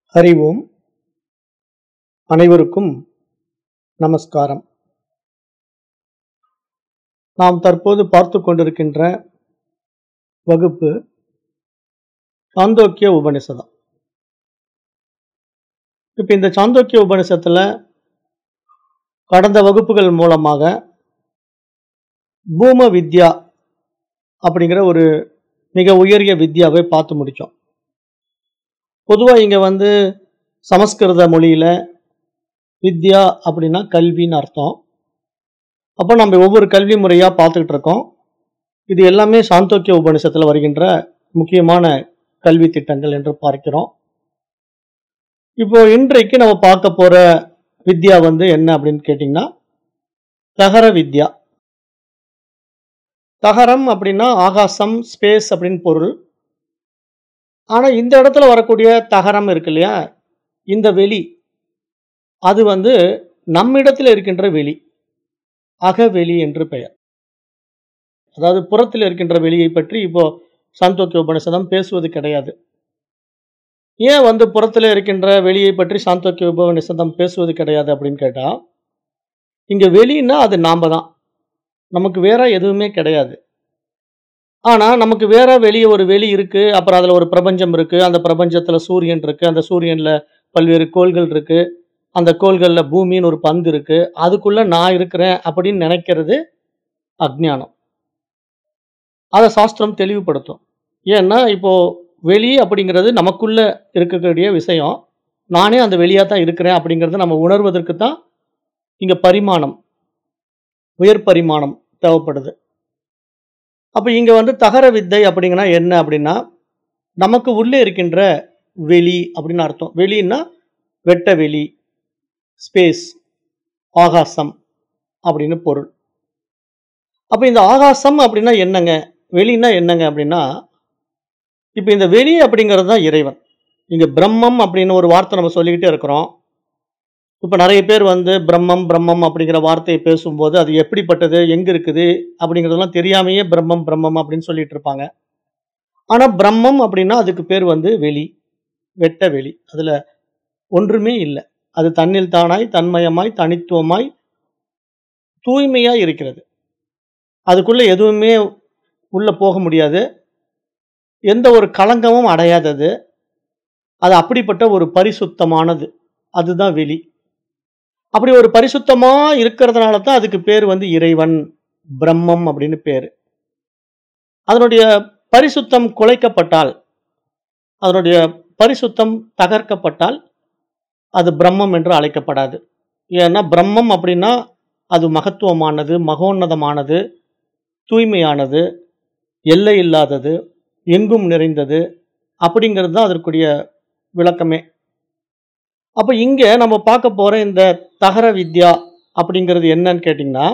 ஹரி ஓம் அனைவருக்கும் நமஸ்காரம் நாம் தற்போது பார்த்து கொண்டிருக்கின்ற வகுப்பு சாந்தோக்கிய உபனிஷதம் இப்ப இந்த சாந்தோக்கிய உபனிஷத்துல கடந்த வகுப்புகள் மூலமாக பூம வித்யா அப்படிங்கிற ஒரு மிக உயரிய வித்யாவை பார்த்து முடிச்சோம் பொதுவாக இங்கே வந்து சமஸ்கிருத மொழியில் வித்யா அப்படின்னா கல்வின்னு அர்த்தம் அப்போ நம்ம ஒவ்வொரு கல்வி முறையாக பார்த்துக்கிட்டு இருக்கோம் இது எல்லாமே சாந்தோக்கிய உபனிஷத்தில் வருகின்ற முக்கியமான கல்வி திட்டங்கள் என்று பார்க்கிறோம் இப்போ இன்றைக்கு நம்ம பார்க்க போகிற வித்யா வந்து என்ன அப்படின்னு கேட்டிங்கன்னா தகர வித்யா தகரம் அப்படின்னா ஆகாசம் ஸ்பேஸ் அப்படின்னு பொருள் ஆனால் இந்த இடத்துல வரக்கூடிய தகரம் இருக்கு இல்லையா இந்த வெளி அது வந்து நம்மிடத்தில் இருக்கின்ற வெளி அகவெளி என்று பெயர் அதாவது புறத்தில் இருக்கின்ற வெளியை பற்றி இப்போ சாந்தோக்கிய உபனிஷதம் பேசுவது கிடையாது ஏன் வந்து புறத்தில் இருக்கின்ற வெளியை பற்றி சாந்தோக்கிய உபனிஷதம் பேசுவது கிடையாது அப்படின்னு கேட்டால் இங்கே வெளின்னா அது நாம தான் நமக்கு வேற எதுவுமே கிடையாது ஆனால் நமக்கு வேற வெளியே ஒரு வெளி இருக்கு அப்புறம் அதில் ஒரு பிரபஞ்சம் இருக்கு அந்த பிரபஞ்சத்தில் சூரியன் இருக்கு அந்த சூரியனில் பல்வேறு கோள்கள் இருக்கு அந்த கோள்களில் பூமின்னு ஒரு பந்து இருக்கு அதுக்குள்ள நான் இருக்கிறேன் அப்படின்னு நினைக்கிறது அஜ்ஞானம் அதை சாஸ்திரம் தெளிவுபடுத்தும் ஏன்னா இப்போ வெளி அப்படிங்கிறது நமக்குள்ள இருக்கக்கூடிய விஷயம் நானே அந்த வெளியாக தான் இருக்கிறேன் அப்படிங்கிறத நம்ம உணர்வதற்கு தான் இங்கே பரிமாணம் உயர் பரிமாணம் தேவைப்படுது அப்போ இங்கே வந்து தகர வித்தை அப்படிங்கன்னா என்ன அப்படின்னா நமக்கு உள்ளே இருக்கின்ற வெளி அப்படின்னு அர்த்தம் வெளின்னா வெட்ட வெளி ஸ்பேஸ் ஆகாசம் அப்படின்னு பொருள் அப்போ இந்த ஆகாசம் அப்படின்னா என்னங்க வெளின்னா என்னங்க அப்படின்னா இப்போ இந்த வெளி அப்படிங்கிறது தான் இறைவன் இங்கே பிரம்மம் அப்படின்னு ஒரு வார்த்தை நம்ம சொல்லிக்கிட்டே இருக்கிறோம் இப்போ நிறைய பேர் வந்து பிரம்மம் பிரம்மம் அப்படிங்கிற வார்த்தையை பேசும்போது அது எப்படிப்பட்டது எங்கே இருக்குது அப்படிங்கிறதெல்லாம் தெரியாமையே பிரம்மம் பிரம்மம் அப்படின்னு சொல்லிட்டு இருப்பாங்க ஆனால் பிரம்மம் அப்படின்னா அதுக்கு பேர் வந்து வெளி வெட்ட வெளி அதில் ஒன்றுமே இல்லை அது தன்னில் தானாய் தன்மயமாய் தனித்துவமாய் தூய்மையாய் இருக்கிறது அதுக்குள்ள எதுவுமே உள்ள போக முடியாது எந்த ஒரு களங்கமும் அடையாதது அது அப்படிப்பட்ட ஒரு பரிசுத்தமானது அதுதான் வெளி அப்படி ஒரு பரிசுத்தமா இருக்கிறதுனால தான் அதுக்கு பேர் வந்து இறைவன் பிரம்மம் அப்படின்னு பேர் அதனுடைய பரிசுத்தம் குலைக்கப்பட்டால் அதனுடைய பரிசுத்தம் தகர்க்கப்பட்டால் அது பிரம்மம் என்று அழைக்கப்படாது ஏன்னா பிரம்மம் அப்படின்னா அது மகத்துவமானது மகோன்னதமானது தூய்மையானது எல்லை இல்லாதது எங்கும் நிறைந்தது அப்படிங்கிறது தான் அதற்குரிய விளக்கமே அப்போ இங்கே நம்ம பார்க்க போகிற இந்த தகர வித்யா அப்படிங்கிறது என்னன்னு கேட்டிங்கன்னா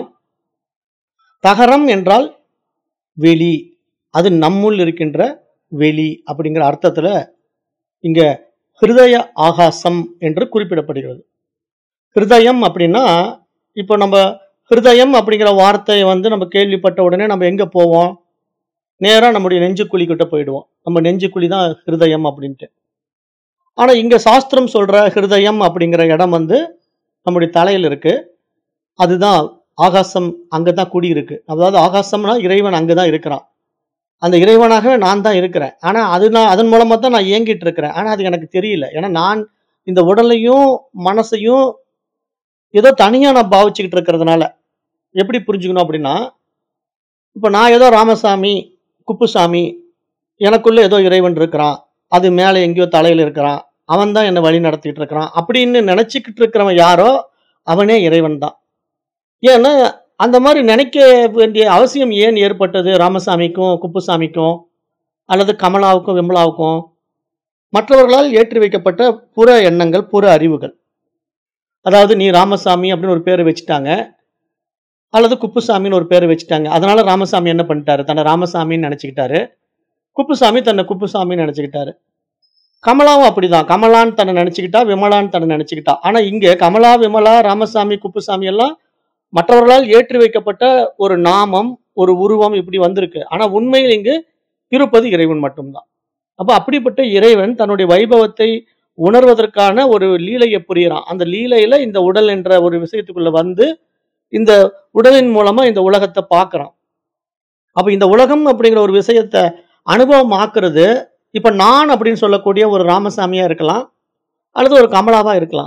தகரம் என்றால் வெளி அது நம்முள் இருக்கின்ற வெளி அப்படிங்கிற அர்த்தத்தில் இங்கே ஹிருதய ஆகாசம் என்று குறிப்பிடப்படுகிறது ஹிருதயம் அப்படின்னா இப்போ நம்ம ஹிருதயம் அப்படிங்கிற வார்த்தையை வந்து நம்ம கேள்விப்பட்ட உடனே நம்ம எங்கே போவோம் நேராக நம்முடைய நெஞ்சுக்குழி கிட்ட போயிடுவோம் நம்ம நெஞ்சுக்குழி தான் ஹிருதயம் அப்படின்ட்டு ஆனால் இங்கே சாஸ்திரம் சொல்கிற ஹிருதயம் அப்படிங்கிற இடம் வந்து நம்முடைய தலையில் இருக்கு அதுதான் ஆகாசம் அங்கே தான் குடியிருக்கு அதாவது ஆகாசம்னா இறைவன் அங்கே தான் இருக்கிறான் அந்த இறைவனாக நான் தான் இருக்கிறேன் ஆனால் அது நான் அதன் மூலமாக தான் நான் இயங்கிட்டு இருக்கிறேன் ஆனால் அது எனக்கு தெரியல ஏன்னா நான் இந்த உடலையும் மனசையும் ஏதோ தனியாக நான் பாவிச்சுக்கிட்டு இருக்கிறதுனால எப்படி புரிஞ்சுக்கணும் அப்படின்னா இப்போ நான் ஏதோ ராமசாமி குப்புசாமி எனக்குள்ள ஏதோ இறைவன் இருக்கிறான் அது மேலே எங்கேயோ தலையில் இருக்கிறான் அவன் தான் என்னை வழி நடத்திட்டு இருக்கிறான் அப்படின்னு நினச்சிக்கிட்டு இருக்கிறவன் யாரோ அவனே இறைவன் தான் ஏன்னா அந்த மாதிரி நினைக்க வேண்டிய அவசியம் ஏன் ஏற்பட்டது ராமசாமிக்கும் குப்புசாமிக்கும் அல்லது கமலாவுக்கும் விமலாவுக்கும் மற்றவர்களால் ஏற்றி வைக்கப்பட்ட புற எண்ணங்கள் புற அறிவுகள் அதாவது நீ ராமசாமி அப்படின்னு ஒரு பேரை வச்சுட்டாங்க அல்லது குப்புசாமின்னு ஒரு பேரை வச்சுட்டாங்க அதனால ராமசாமி என்ன பண்ணிட்டாரு தன்னை ராமசாமின்னு நினச்சிக்கிட்டாரு குப்புசாமி தன்னை குப்புசாமின்னு நினச்சிக்கிட்டாரு கமலாவும் அப்படிதான் கமலான்னு தன்னை நினச்சிக்கிட்டா விமலான்னு தன்னை நினச்சிக்கிட்டா ஆனால் இங்கே கமலா விமலா ராமசாமி குப்புசாமி எல்லாம் மற்றவர்களால் ஏற்றி வைக்கப்பட்ட ஒரு நாமம் ஒரு உருவம் இப்படி வந்திருக்கு ஆனால் உண்மையில் இங்கு இருப்பது இறைவன் மட்டும்தான் அப்போ அப்படிப்பட்ட இறைவன் தன்னுடைய வைபவத்தை உணர்வதற்கான ஒரு லீலைய புரியிறான். அந்த லீலையில இந்த உடல் என்ற ஒரு விஷயத்துக்குள்ள வந்து, இந்த உடலின் மூலமா இந்த உலகத்த பார்க்குறான். அப்ப இந்த உலகம் அப்படிங்கிற ஒரு விஷயத்த அனுபவமாக்குறது, இப்ப நான் அப்படின்னு சொல்லக்கூடிய ஒரு ராமசாமியா இருக்கலாம். அல்லது ஒரு கமலாவா இருக்கலாம்.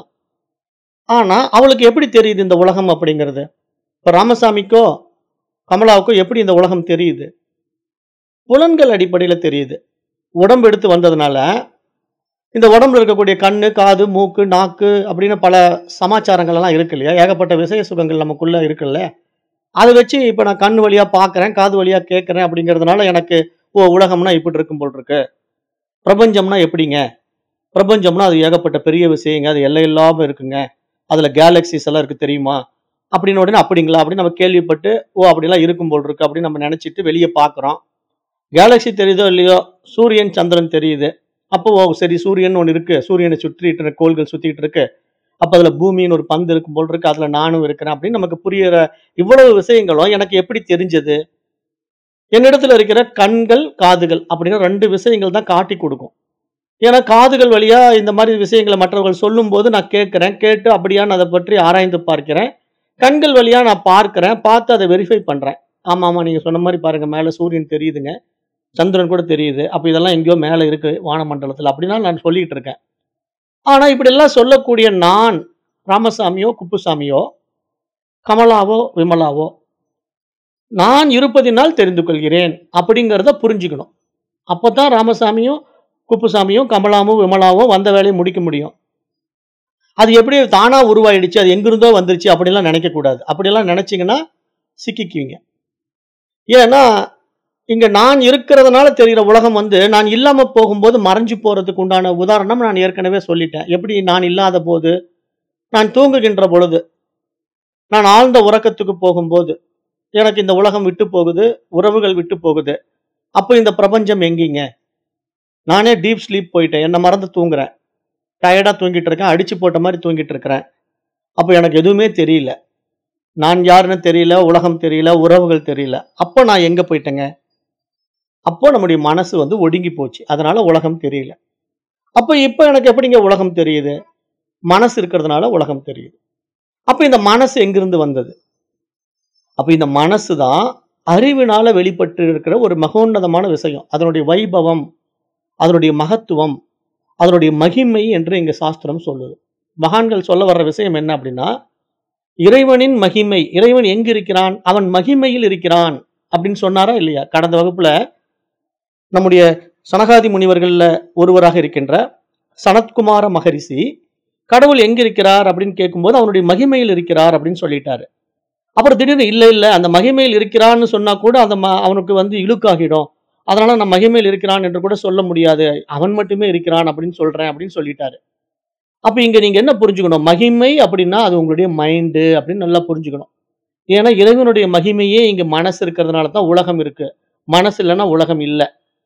ஆனா, அவளுக்கு எப்படி தெரியுது இந்த உலகம் அப்படிங்கிறது? இப்ப ராமசாமிக்கோ, கமலாவுக்கோ எப்படி இந்த உலகம் தெரியுது? புலன்கள் அடிப்படையில தெரியுது. உடம்பு எடுத்து வந்ததுனால, இந்த உடம்புல இருக்கக்கூடிய கண்ணு, காது, மூக்கு, நாக்கு அப்படின்னு பல சமாச்சாரங்கள் எல்லாம் இருக்கு இல்லையா? ஏகப்பட்ட விஷய சுகங்கள் நமக்குள்ள இருக்குல்ல. அத வச்சு இப்ப நான் கண் வழியா பார்க்குறேன், காது வழியா கேட்கிறேன் அப்படிங்கிறதுனால எனக்கு, ஓ! உலகம்னா இப்படி இருக்கும் போல் இருக்கு. பிரபஞ்சம்னா எப்படிங்க? பிரபஞ்சம்னா அது ஏகப்பட்ட பெரிய விஷயங்க. அது எல்லை இல்லாம இருக்குங்க. அதுல கேலக்ஸிஸ் எல்லாம் இருக்கு தெரியுமா? அப்படின்னு உடனே அப்படிங்களா? அப்படின்னு நம்ம கேள்விப்பட்டு, ஓ! அப்படிலாம் இருக்கும் போல் இருக்கு அப்படின்னு நம்ம நெனச்சுட்டு வெளிய பார்க்குறோம். கேலக்ஸி தெரியுதோ இல்லையோ, சூரியன், சந்திரன் தெரியுது. அப்போ ஓ! சரி சூரியன் ஒண்ணு இருக்கு. சூரியன சுற்றிட்டு இருக்க கோள்கள் சுத்திட்டு இருக்கு. அப்ப அதுல பூமின்னு ஒரு பந்து இருக்கும் போல் இருக்கு. அதுல நானும் இருக்கிறேன் அப்படின்னு நமக்கு புரியிற இவ்வளவு விஷயங்களும் எனக்கு எப்படி தெரிஞ்சது? என்னிடத்துல இருக்கிற கண்கள், காதுகள் அப்படின்னு 2 விஷயங்கள் தான் காட்டிக் குடுக்கும். ஏன்னா காதுகள் வழியா இந்த மாரி விஷயங்கள மற்றவர்கள் சொல்லும்போது நான் கேட்கிறேன். கேட்டு அப்படியான்னு அத பற்றி ஆராய்ந்து பார்க்கிறேன். கண்கள் வழியா நான் பார்க்கிறேன். பார்த்து அத வெரிஃபை பண்றேன். ஆமாமா நீங்க சொன்ன மாரி பாருங்க மேல சூரியன் தெரியுதுங்க. சந்திரன் கூட தெரியுது. அப்ப இதெல்லாம் எங்கேயோ மேல இருக்கு வானமண்டலத்துல அப்படின்னா நான் சொல்லிட்டு இருக்கேன். ஆனா இப்படியெல்லாம் சொல்லக்கூடிய நான், ராமசாமியோ, குப்புசாமியோ, கமலாவோ, விமலாவோ, நான் இருப்பதினால் தெரிந்து கொள்கிறேன் அப்படிங்கிறத புரிஞ்சுக்கணும். அப்பதான் ராமசாமியும், குப்புசாமியும், கமலாவும், விமலாவும் வந்த வேலைய முடிக்க முடியும். அது எப்படி தானா உருவாயிடுச்சு, அது எங்கிருந்தோ வந்துருச்சு அப்படிலாம் நெனைக்கக்கூடாது. அப்படியெல்லாம் நெனச்சீங்கன்னா சிக்கிக்குவீங்க. ஏன்னா, இங்க நான் இருக்கிறதுனால தெரியிற உலகம் வந்து, நான் இல்லாம போகும்போது மறைஞ்சு போறதுக்கு உண்டான உதாரணம் நான் ஏற்கனவே சொல்லிட்டேன். எப்படி நான் இல்லாதபோது, நான் தூங்குகின்ற பொழுது, நான் ஆழ்ந்த உறக்கத்துக்கு போகும்போது, எனக்கு இந்த உலகம் விட்டு போகுது, உறவுகள் விட்டு போகுது. அப்ப இந்த பிரபஞ்சம் எங்கீங்க? நானே டீப் ஸ்லீப் போயிட்டேன். என்ன மறந்து தூங்குறேன். டயர்டா தூங்கிட்டு இருக்கேன். அடிச்சு போட்ட மாரி தூங்கிட்டு இருக்கிறேன். அப்ப எனக்கு எதுவுமே தெரியல. நான் யாருன்னு தெரியல, உலகம் தெரியல, உறவுகள் தெரியல. அப்ப நான் எங்க போயிட்டேங்க? அப்போ நம்முடைய மனசு வந்து ஒடுங்கி போச்சு. அதனால உலகம் தெரியல. அப்ப இப்ப எனக்கு எப்படிங்க உலகம் தெரியுது? மனசு இருக்கிறதுனால உலகம் தெரியுது. அப்ப இந்த மனசு எங்கிருந்து வந்தது? அப்ப இந்த மனசு தான் அறிவினால வெளிப்பட்டு இருக்கிற ஒரு மகோன்னதமான விஷயம். அதனுடைய வைபவம், அதனுடைய மகத்துவம், அதனுடைய மகிமை என்று எங்க சாஸ்திரம் சொல்லுது. மகான்கள் சொல்ல வர்ற விஷயம் என்ன அப்படின்னா, இறைவனின் மகிமை. இறைவன் எங்கு இருக்கிறான்? அவன் மகிமையில் இருக்கிறான். அப்படின்னு சொன்னாரா இல்லையா? கடந்த வகுப்புல நம்முடைய சனகாதி முனிவர்கள்ல ஒருவராக இருக்கின்ற சனத்குமார மகரிஷி, கடவுள் எங்க இருக்கிறார் அப்படின்னு கேட்கும்போது, அவனுடைய மகிமையில் இருக்கிறார் அப்படின்னு சொல்லிட்டாரு. அப்புறம் திடீர்னு இல்ல, இல்ல அந்த மகிமையில் இருக்கிறான்னு சொன்னா கூட அந்த ம அவனுக்கு வந்து இழுக்காகிடும். அதனால நான் மகிமையில் இருக்கிறான் என்று கூட சொல்ல முடியாது. அவன் மட்டுமே இருக்கிறான் அப்படின்னு சொல்றேன் அப்படின்னு சொல்லிட்டாரு. அப்ப இங்க நீங்க என்ன புரிஞ்சுக்கணும்? மகிமை அப்படின்னா அது உங்களுடைய மைண்டு அப்படின்னு நல்லா புரிஞ்சுக்கணும். ஏன்னா இறைவனுடைய மகிமையே இங்க மனசு இருக்கிறதுனால தான் உலகம் இருக்கு. மனசு இல்லன்னா உலகம் இல்ல.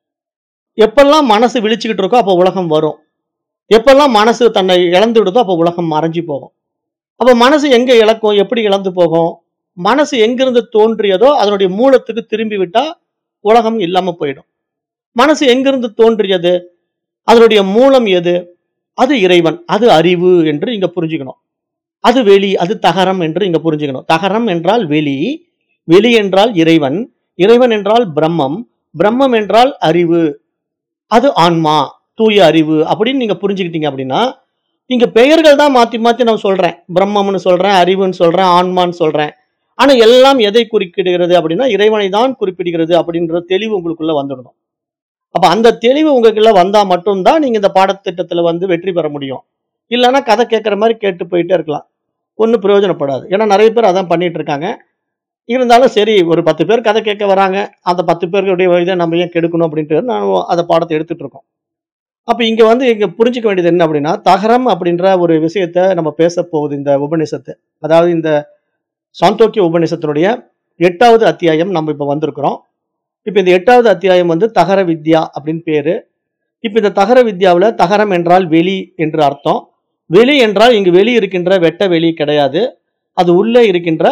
எப்பல்லாம் மனசு விழிச்சுக்கிட்டு இருக்கோ, அப்ப உலகம் வரும். எப்பல்லாம் மனசு தன்னை இழந்துவிடுதோ, அப்ப உலகம் மறைஞ்சு போகும். அப்ப மனசு எங்க இழக்கும்? எப்படி இழந்து போகும்? மனசு எங்கிருந்து தோன்றியதோ, அதனுடைய மூலத்துக்கு திரும்பி விட்டா, உலகம் இல்லாம போயிடும். மனசு எங்கிருந்து தோன்றியது? அதனுடைய மூலம் எது? அது இறைவன். அது அறிவு என்று இங்க புரிஞ்சுக்கணும். அது வெளி, அது தகரம் என்று இங்க புரிஞ்சுக்கணும். தகரம் என்றால் வெளி, வெளி என்றால் இறைவன், இறைவன் என்றால் பிரம்மம், பிரம்மம் என்றால் அறிவு. அது ஆன்மா, தூய அறிவு அப்படின்னு நீங்க புரிஞ்சுக்கிட்டீங்க அப்படின்னா, இங்க பெயர்கள் தான் மாத்தி மாத்தி நான் சொல்றேன். பிரம்மம்னு சொல்றேன், அறிவுன்னு சொல்றேன், ஆன்மான்னு சொல்றேன். ஆனா எல்லாம் எதை குறிப்பிடுகிறது அப்படின்னா, இறைவனை தான் குறிப்பிடுகிறது அப்படின்ற தெளிவு உங்களுக்குள்ள வந்துடணும். அப்ப அந்த தெளிவு உங்களுக்குள்ள வந்தா மட்டும் தான் நீங்க இந்த பாடத்திட்டத்துல வந்து வெற்றி பெற முடியும். இல்லன்னா கதை கேட்கிற மாரி கேட்டு போயிட்டே இருக்கலாம். ஒண்ணும் பிரயோஜனப்படாது. ஏன்னா நெறைய பேர் அதான் பண்ணிட்டு இருக்காங்க. இருந்தாலும் சரி ஒரு 10 பேர் கதை கேட்க வராங்க. அந்த 10 பேருடைய இத நம்ம ஏன் கெடுக்கணும் அப்படின்ட்டு நான் அந்த பாடத்த எடுத்துட்டு இருக்கோம். அப்ப இங்க வந்து இங்க புரிஞ்சுக்க வேண்டியது என்ன அப்படின்னா, தகரம் அப்படின்ற ஒரு விஷயத்த நம்ம பேசப் போகுது இந்த உபநிஷத்து. அதாவது இந்த சாந்தோக்கிய உபநிஷத்தினுடைய 8வது அத்தியாயம் நம்ம இப்ப வந்திருக்கிறோம். இப்ப இந்த 8வது அத்தியாயம் வந்து தகர வித்யா அப்படின்னு பேரு. இப்ப இந்த தகர வித்யாவுல தகரம் என்றால் வெளி என்று அர்த்தம். வெளி என்றால் இங்கு வெளி இருக்கின்ற வெட்ட வெளி கிடையாது. அது உள்ளே இருக்கின்ற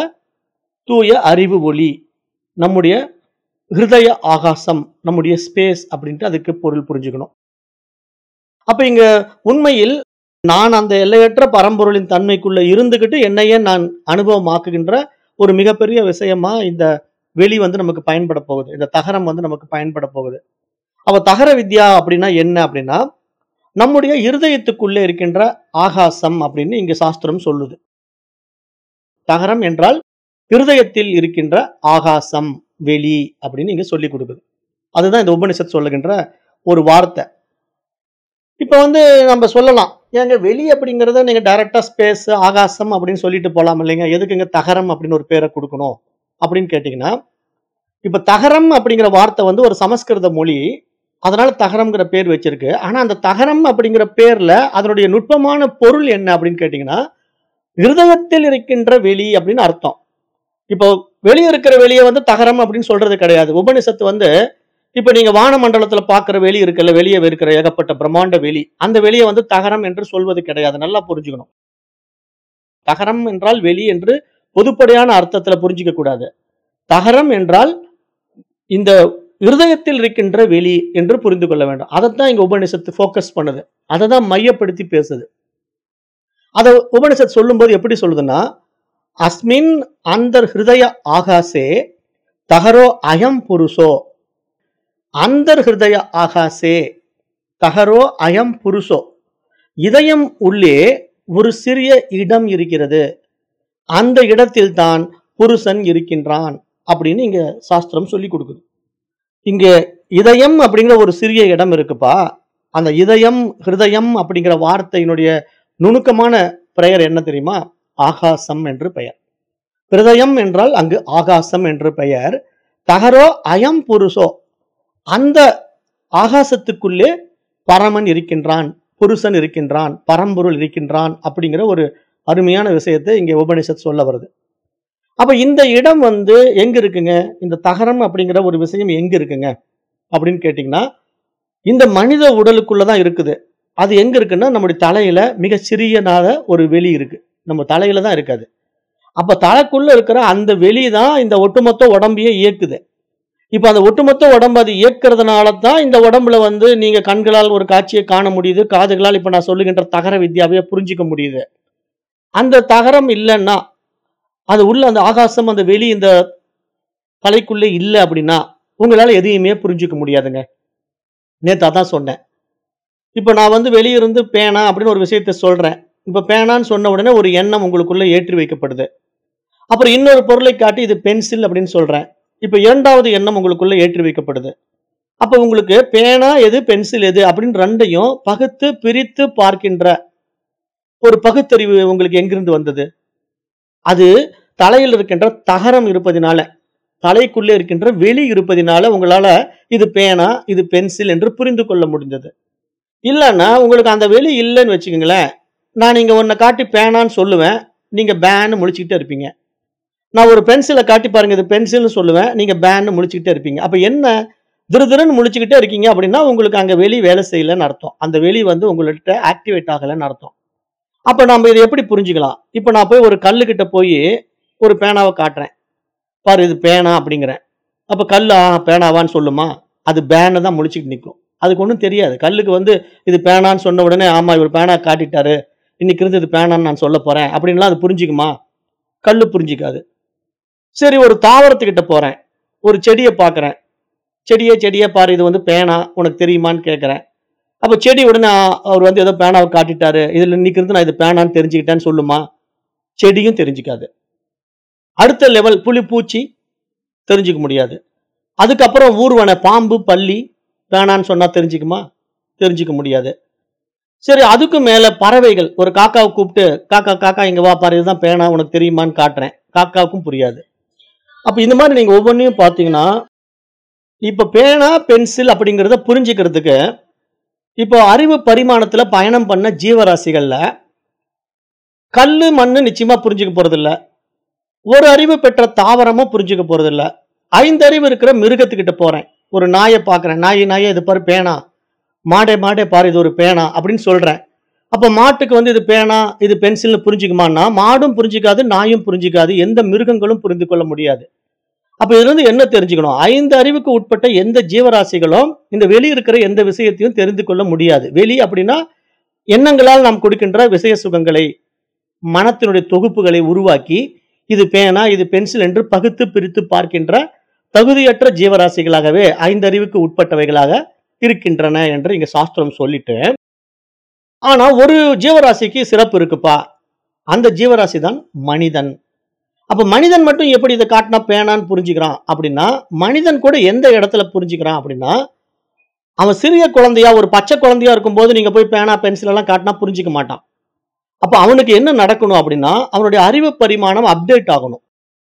தூய அறிவு ஒளி. நம்முடைய ஹிருதய ஆகாசம், நம்முடைய ஸ்பேஸ் அப்படின்ட்டு அதுக்கு பொருள் புரிஞ்சுக்கணும். அப்ப இங்க உண்மையில் நான் அந்த எல்லையற்ற பரம்பொருளின் தன்மைக்குள்ள இருந்துகிட்டு என்னையே நான் அனுபவமாக்குகின்ற ஒரு மிகப்பெரிய விஷயமா இந்த வெளி வந்து நமக்கு பயன்பட போகுது இந்த தகரம் வந்து நமக்கு பயன்பட போகுது அப்ப தகர வித்யா அப்படின்னா என்ன அப்படின்னா நம்முடைய இருதயத்துக்குள்ளே இருக்கின்ற ஆகாசம் அப்படின்னு இங்க சாஸ்திரம் சொல்லுது தகரம் என்றால் இருதயத்தில் இருக்கின்ற ஆகாசம் வெளி அப்படின்னு இங்க சொல்லி கொடுக்குது அதுதான் இந்த உபனிஷத் சொல்லுகின்ற ஒரு வார்த்தை இப்ப வந்து நம்ம சொல்லலாம் ஏங்க வெளி அப்படிங்கறத நீங்க டைரக்டா ஸ்பேஸ் ஆகாசம் அப்படின்னு சொல்லிட்டு போலாம் இல்லைங்க எதுக்குங்க தகரம் அப்படின்னு ஒரு பேரை கொடுக்கணும் அப்படின்னு கேட்டீங்கன்னா இப்ப தகரம் அப்படிங்கிற வார்த்தை வந்து ஒரு சமஸ்கிருத மொழி அதனால தகரம்ங்கிற பேர் வச்சிருக்கு ஆனா அந்த தகரம் அப்படிங்கிற பேர்ல அதனுடைய நுட்பமான பொருள் என்ன அப்படின்னு கேட்டீங்கன்னா இருதயத்தில் இருக்கின்ற வெளி அப்படின்னு அர்த்தம் இப்போ வெளியே இருக்கிற வெளியை வந்து தகரம் அப்படின்னு சொல்றது கிடையாது உபனிஷத்து வந்து இப்ப நீங்க வானமண்டலத்துல பாக்குற வெளி இருக்குல்ல வெளியே இருக்கிற ஏகப்பட்ட பிரம்மாண்ட வெளி அந்த வெளியை வந்து தகரம் என்று சொல்வது கிடையாது நல்லா புரிஞ்சுக்கணும் தகரம் என்றால் வெளி என்று பொதுப்படையான அர்த்தத்துல புரிஞ்சிக்க கூடாது தகரம் என்றால் இந்த இருதயத்தில் இருக்கின்ற வெளி என்று புரிந்து கொள்ள வேண்டும் அதைத்தான் இங்க உபனிஷத்து ஃபோக்கஸ் பண்ணுது அதை தான் மையப்படுத்தி பேசுது அதை உபனிஷத் சொல்லும்போது எப்படி சொல்லுதுன்னா அஸ்மின் அந்தர் ஹிருதய ஆகாசே தகரோ அயம் புருஷோ அந்தர் ஹிருதய ஆகாசே தகரோ அயம் புருஷோ இதயம் உள்ளே ஒரு சிறிய இடம் இருக்கிறது அந்த இடத்தில் தான் புருஷன் இருக்கின்றான் அப்படின்னு இங்க சாஸ்திரம் சொல்லி கொடுக்குது இங்க இதயம் அப்படிங்கிற ஒரு சிறிய இடம் இருக்குப்பா அந்த இதயம் ஹிருதயம் அப்படிங்கிற வார்த்தையினுடைய நுணுக்கமான பெயர் என்ன தெரியுமா ஆகாசம் என்று பெயர் ஹிருதயம் என்றால் அங்கு ஆகாசம் என்று பெயர் தகரோ அயம் புருஷோ அந்த ஆகாசத்துக்குள்ளே பரமன் இருக்கின்றான் புருஷன் இருக்கின்றான் பரம்பொருள் இருக்கின்றான் அப்படிங்கிற ஒரு அருமையான விஷயத்தை இங்கே உபனிஷத் சொல்ல வருது அப்ப இந்த இடம் வந்து எங்க இருக்குங்க இந்த தகரம் அப்படிங்கிற ஒரு விஷயம் எங்க இருக்குங்க அப்படின்னு கேட்டிங்கன்னா இந்த மனித உடலுக்குள்ளதான் இருக்குது அது எங்க இருக்குன்னா நம்முடைய தலையில மிக சிறியனாத ஒரு வெளி இருக்கு நம்ம தலையில தான் இருக்காது அப்ப தலைக்குள்ள இருக்கிற அந்த வெளி தான் இந்த ஒட்டுமொத்த உடம்பையே இயக்குது இப்ப அந்த ஒட்டுமொத்த உடம்பு அது இயக்குறதுனால தான் இந்த உடம்புல வந்து நீங்க கண்களால் ஒரு காட்சியை காண முடியுது காதுகளால் இப்ப நான் சொல்லுகின்ற தகர வித்யாவையே புரிஞ்சிக்க முடியுது அந்த தகரம் இல்லைன்னா அது உள்ள அந்த ஆகாசம் அந்த வெளி இந்த தலைக்குள்ளே இல்லை அப்படின்னா உங்களால எதையுமே புரிஞ்சுக்க முடியாதுங்க நேத்து அதான் சொன்னேன் இப்போ நான் வந்து வெளியிருந்து பேனா அப்படின்னு ஒரு விஷயத்த சொல்றேன் இப்போ பேனான்னு சொன்ன உடனே ஒரு எண்ணம் உங்களுக்குள்ள ஏற்றி வைக்கப்படுது அப்புறம் இன்னொரு பொருளை காட்டி இது பென்சில் அப்படின்னு சொல்றேன் இப்போ இரண்டாவது எண்ணம் உங்களுக்குள்ள ஏற்றி வைக்கப்படுது அப்போ உங்களுக்கு பேனா எது பென்சில் எது அப்படின்னு ரெண்டையும் பகுத்து பிரித்து பார்க்கின்ற ஒரு பகுத்தறிவு உங்களுக்கு எங்கிருந்து வந்தது அது தலையில் இருக்கின்ற தகரம் இருப்பதினால தலைக்குள்ளே இருக்கின்ற வெளி இருப்பதினால உங்களால இது பேனா இது பென்சில் என்று புரிந்து கொள்ள முடிந்தது இல்லைன்னா உங்களுக்கு அந்த வெளி இல்லைன்னு வச்சுக்கோங்களேன் நான் இங்க உன்னை காட்டி பேனான்னு சொல்லுவேன் நீங்க பேன்னு முழிச்சுக்கிட்டே இருப்பீங்க நான் ஒரு பென்சிலை காட்டி பாருங்க இது பென்சில்னு சொல்லுவேன் நீங்க பேன்னு முழிச்சுக்கிட்டே இருப்பீங்க அப்ப என்ன திரு திருன்னு முழிச்சுக்கிட்டே இருக்கீங்க அப்படின்னா உங்களுக்கு அங்க வெளி வேலை செய்யலைன்னு அர்த்தம் அந்த வெளி வந்து உங்கள்கிட்ட ஆக்டிவேட் ஆகலைன்னு அர்த்தம் அப்ப நம்ம இதை எப்படி புரிஞ்சுக்கலாம் இப்ப நான் போய் ஒரு கல்லுக்கிட்ட போய் ஒரு பேனாவை காட்டுறேன் பாரு இது பேனா அப்படிங்கிறேன் அப்ப கல்லு ஆ பேனாவான்னு சொல்லுமா அது பேனை தான் முழிச்சுக்கிட்டு நிற்கும் அதுக்கு ஒன்றும் தெரியாது கல்லுக்கு வந்து இது பேனான்னு சொன்ன உடனே ஆமா இவர் பேனா காட்டிட்டாரு இன்னைக்கு இருந்து இது பேனான்னு நான் சொல்ல போறேன் அப்படின்லாம் அது புரிஞ்சுக்குமா கல்லு புரிஞ்சிக்காது சரி ஒரு தாவரத்துக்கிட்ட போறேன் ஒரு செடியை பார்க்கறேன் செடியே செடியே பாரு இது வந்து பேனா உனக்கு தெரியுமான்னு கேட்குறேன் அப்போ செடி உடனே "ஆ, அவர் வந்து ஏதோ பேனாவை காட்டிட்டாரு இதுல இன்னைக்கு இருந்து நான் இது பேனான்னு தெரிஞ்சுக்கிட்டேன்னு சொல்லுமா செடியும் தெரிஞ்சுக்காது அடுத்த லெவல் புலி பூச்சி தெரிஞ்சுக்க முடியாது அதுக்கப்புறம் ஊர்வன பாம்பு பல்லி பேனான்னு சொன்னா தெரிஞ்சுக்குமா தெரிஞ்சுக்க முடியாது சரி அதுக்கு மேல பறவைகள் ஒரு காக்காவை கூப்பிட்டு காக்கா காக்கா இங்க வா பாரு இதுதான் பேனா உனக்கு தெரியுமான்னு காட்டுறேன் காக்காவுக்கும் புரியாது அப்ப இந்த மாதிரி நீங்க ஒவ்வொன்றையும் பார்த்தீங்கன்னா இப்ப பேனா பென்சில் அப்படிங்கிறத புரிஞ்சுக்கிறதுக்கு இப்போ அறிவு பரிமாணத்துல பயணம் பண்ண ஜீவராசிகள்ல கல்லு மண்ணு நிச்சயமா புரிஞ்சுக்க போறதில்ல ஒரு அறிவு பெற்ற தாவரமும் புரிஞ்சுக்க போறதில்ல ஐந்து அறிவு இருக்கிற மிருகத்துக்கிட்ட போறேன் ஒரு நாயை பார்க்கறேன் நாய் நாயை இது பாரு பேனா மாடே மாடே பாரு இது ஒரு பேனா அப்படின்னு சொல்றேன் அப்ப மாட்டுக்கு வந்து இது பேனா இது பென்சில்னு புரிஞ்சுக்குமான்னா மாடும் புரிஞ்சுக்காது நாயும் புரிஞ்சுக்காது எந்த மிருகங்களும் புரிந்து கொள்ள முடியாது அப்ப இதுல இருந்து என்ன தெரிஞ்சுக்கணும் ஐந்து அறிவுக்கு உட்பட்ட எந்த ஜீவராசிகளும் இந்த வெளி இருக்கிற எந்த விஷயத்தையும் தெரிந்து கொள்ள முடியாது வெளி அப்படின்னா எண்ணங்களால் நாம் கொடுக்கின்ற விஷய சுகங்களை மனத்தினுடைய தொகுப்புகளை உருவாக்கி இது பேனா இது பென்சில் என்று பகுத்து பிரித்து பார்க்கின்ற தகுதியற்ற ஜீவராசிகளாகவே ஐந்தறிவுக்கு உட்பட்டவைகளாக இருக்கின்றன என்று இங்க சாஸ்திரம் சொல்லிட்டு ஆனா ஒரு ஜீவராசிக்கு சிறப்பு இருக்குப்பா அந்த ஜீவராசி தான் மனிதன் அப்ப மனிதன் மட்டும் எப்படி இதை காட்டினா பேனான்னு புரிஞ்சுக்கிறான் அப்படின்னா மனிதன் கூட எந்த இடத்துல புரிஞ்சுக்கிறான் அப்படின்னா அவன் சிறிய குழந்தையா ஒரு பச்சை குழந்தையா இருக்கும்போது நீங்க போய் பேனா பென்சில் எல்லாம் காட்டினா புரிஞ்சுக்க மாட்டான் அப்ப அவனுக்கு என்ன நடக்கணும் அப்படின்னா அவனுடைய அறிவு பரிமாணம் அப்டேட் ஆகணும்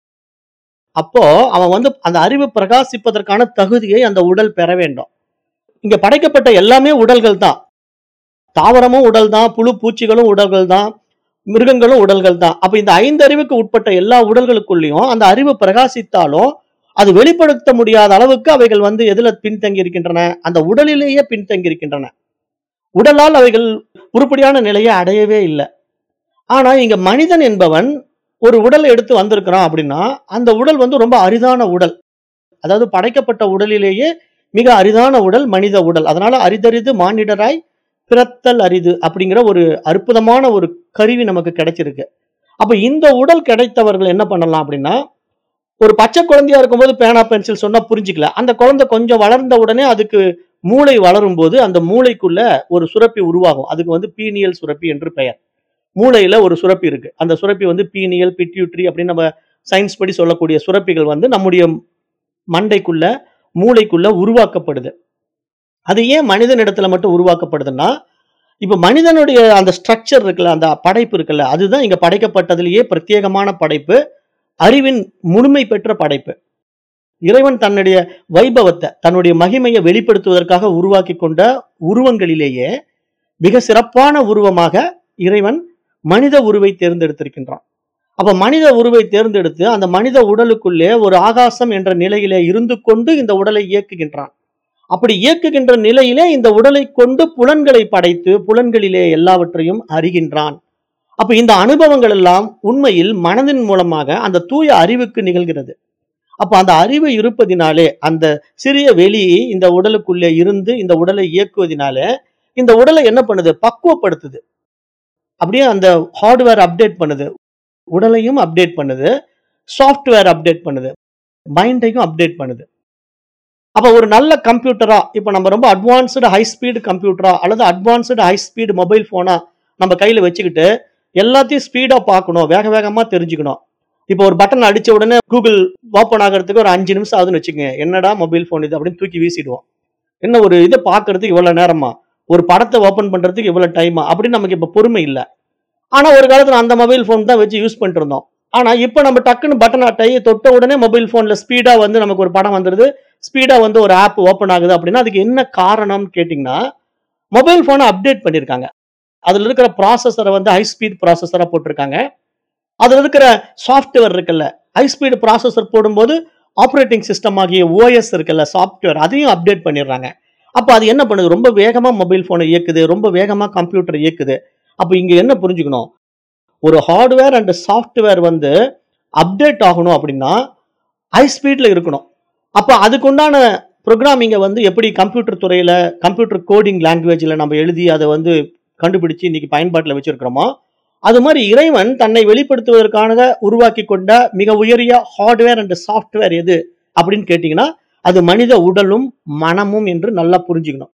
அப்போ அவன் வந்து அந்த அறிவு பிரகாசிப்பதற்கான தகுதியை அந்த உடல் பெற வேண்டும் இங்க படைக்கப்பட்ட எல்லாமே உடல்கள் தான் தாவரமும் உடல் தான் புழு பூச்சிகளும் உடல்கள் தான் மிருகங்களும் உடல்கள் தான் அப்ப இந்த ஐந்து அறிவுக்கு உட்பட்ட எல்லா உடல்களுக்குள்ளேயும் அந்த அறிவு பிரகாசித்தாலும் அது வெளிப்படுத்த முடியாத அளவுக்கு அவைகள் வந்து எதுல பின்தங்கி இருக்கின்றன அந்த உடலிலேயே பின்தங்கி இருக்கின்றன உடலால் அவைகள் உருப்படியான நிலையை அடையவே இல்லை ஆனா இங்க மனிதன் என்பவன் ஒரு உடலை எடுத்து வந்திருக்கிறான் அப்படின்னா அந்த உடல் வந்து ரொம்ப அரிதான உடல் அதாவது படைக்கப்பட்ட உடலிலேயே மிக அரிதான உடல் மனித உடல் அதனால அரிதரிது மானிடராய் பிறத்தல் அரிது அப்படிங்கிற ஒரு அற்புதமான ஒரு கருவி நமக்கு கிடைச்சிருக்கு அப்ப இந்த உடல் கிடைத்தவர்கள் என்ன பண்ணலாம் அப்படின்னா ஒரு பச்சை குழந்தையா இருக்கும்போது பேனா பென்சில் சொன்னா புரிஞ்சுக்கல அந்த குழந்தை கொஞ்சம் வளர்ந்த உடனே அதுக்கு மூளை வளரும் போது அந்த மூளைக்குள்ள ஒரு சுரப்பி உருவாகும் அதுக்கு வந்து பீனியல் சுரப்பி என்று பெயர் மூளையில ஒரு சுரப்பி இருக்கு அந்த சுரப்பி வந்து பீனியல் பிட்யூட்ரி அப்படின்னு நம்ம சயின்ஸ் படி சொல்லக்கூடிய சுரப்பிகள் வந்து நம்முடைய மண்டைக்குள்ள மூளைக்குள்ள உருவாக்கப்படுது அது ஏன் மனிதனிடத்துல மட்டும் உருவாக்கப்படுதுன்னா இப்ப மனிதனுடைய அந்த ஸ்ட்ரக்சர் இருக்குல்ல அந்த படைப்பு இருக்குல்ல அதுதான் இங்க படைக்கப்பட்டதிலேயே பிரத்யேகமான படைப்பு அறிவின் முழுமை பெற்ற படைப்பு இறைவன் தன்னுடைய வைபவத்தை தன்னுடைய மகிமையை வெளிப்படுத்துவதற்காக உருவாக்கி கொண்ட உருவங்களிலேயே மிக சிறப்பான உருவமாக இறைவன் மனித உருவை தேர்ந்தெடுத்திருக்கின்றான் அப்ப மனித உருவை தேர்ந்தெடுத்து அந்த மனித உடலுக்குள்ளே ஒரு ஆகாசம் என்ற நிலையிலே இருந்து கொண்டு இந்த உடலை இயக்குகின்றான் அப்படி இயக்குகின்ற நிலையிலே இந்த உடலை கொண்டு புலன்களை படைத்து புலன்களிலே எல்லாவற்றையும் அறிகின்றான் அப்ப இந்த அனுபவங்கள் எல்லாம் உண்மையில் மனதின் மூலமாக அந்த தூய அறிவுக்கு நிகழ்கிறது அப்ப அந்த அறிவு இருப்பதினாலே அந்த சிறிய வெளி இந்த உடலுக்குள்ளே இருந்து இந்த உடலை இயக்குவதினாலே இந்த உடலை என்ன பண்ணுது பக்குவப்படுத்துது அப்படியே அந்த ஹார்ட்வேர் அப்டேட் பண்ணுது உடலையும் அப்டேட் பண்ணுது சாஃப்ட்வேர் அப்டேட் பண்ணுது மைண்டையும் அப்டேட் பண்ணுது அப்ப ஒரு நல்ல கம்ப்யூட்டரா இப்ப நம்ம ரொம்ப அட்வான்ஸ்டு ஹை ஸ்பீடு கம்ப்யூட்டரா அல்லது அட்வான்ஸ்டு ஹை ஸ்பீடு மொபைல் போனா நம்ம கையில வச்சுக்கிட்டு எல்லாத்தையும் ஸ்பீடா பார்க்கணும் வேக வேகமா தெரிஞ்சுக்கணும் இப்போ ஒரு பட்டன் அடிச்ச உடனே கூகுள் ஓப்பன் ஆகிறதுக்கு ஒரு அஞ்சு நிமிஷம் ஆகுதுன்னு வச்சுக்கோங்க என்னடா மொபைல் ஃபோன் இது அப்படின்னு தூக்கி வீசிடுவோம் என்ன ஒரு இதை பார்க்கறதுக்கு இவ்வளவு நேரமா ஒரு படத்தை ஓப்பன் பண்றதுக்கு இவ்வளவு டைமா அப்படின்னு நமக்கு இப்ப பொறுமை இல்லை ஆனா ஒரு காலத்துல அந்த மொபைல் ஃபோன் தான் வச்சு யூஸ் பண்ணிட்டு இருந்தோம் ஆனா இப்போ நம்ம டக்குன்னு பட்டன் டையை தொட்ட உடனே மொபைல் ஃபோன்ல ஸ்பீடா வந்து நமக்கு ஒரு படம் வந்துருது ஸ்பீடா வந்து ஒரு ஆப் ஓப்பன் ஆகுது அப்படின்னா அதுக்கு என்ன காரணம்னு கேட்டிங்கன்னா மொபைல் ஃபோனை அப்டேட் பண்ணியிருக்காங்க அதுல இருக்கிற ப்ராசஸரை வந்து ஹை ஸ்பீட் ப்ராசஸரா போட்டிருக்காங்க அதுல இருக்கிற சாஃப்ட்வேர் இருக்குல்ல ஹை ஸ்பீடு ப்ராசஸர் போடும்போது ஆப்ரேட்டிங் சிஸ்டம் ஆகிய ஓஎஸ் இருக்குல்ல சாஃப்ட்வேர் அதையும் அப்டேட் பண்ணிடுறாங்க அப்போ அது என்ன பண்ணுது ரொம்ப வேகமா மொபைல் ஃபோனை இயக்குது ரொம்ப வேகமா கம்ப்யூட்டர் இயக்குது அப்போ இங்க என்ன புரிஞ்சுக்கணும் ஒரு ஹார்ட்வேர் அண்ட் சாஃப்ட்வேர் வந்து அப்டேட் ஆகணும் அப்படின்னா ஹை ஸ்பீட்ல இருக்கணும் அப்போ அதுக்குண்டான ப்ரோக்ராமிங்கை வந்து எப்படி கம்ப்யூட்டர் துறையில கம்ப்யூட்டர் கோடிங் லாங்குவேஜில் நம்ம எழுதி அதை வந்து கண்டுபிடிச்சு இன்னைக்கு பயன்பாட்டில் வச்சிருக்கிறோமோ அது மாதிரி இறைவன் தன்னை வெளிப்படுத்துவதற்கான உருவாக்கி கொண்ட மிக உயரிய ஹார்ட்வேர் அண்ட் சாஃப்ட்வேர் எது அப்படின்னு கேட்டிங்கன்னா அது மனித உடலும் மனமும் என்று நல்லா புரிஞ்சுக்கணும்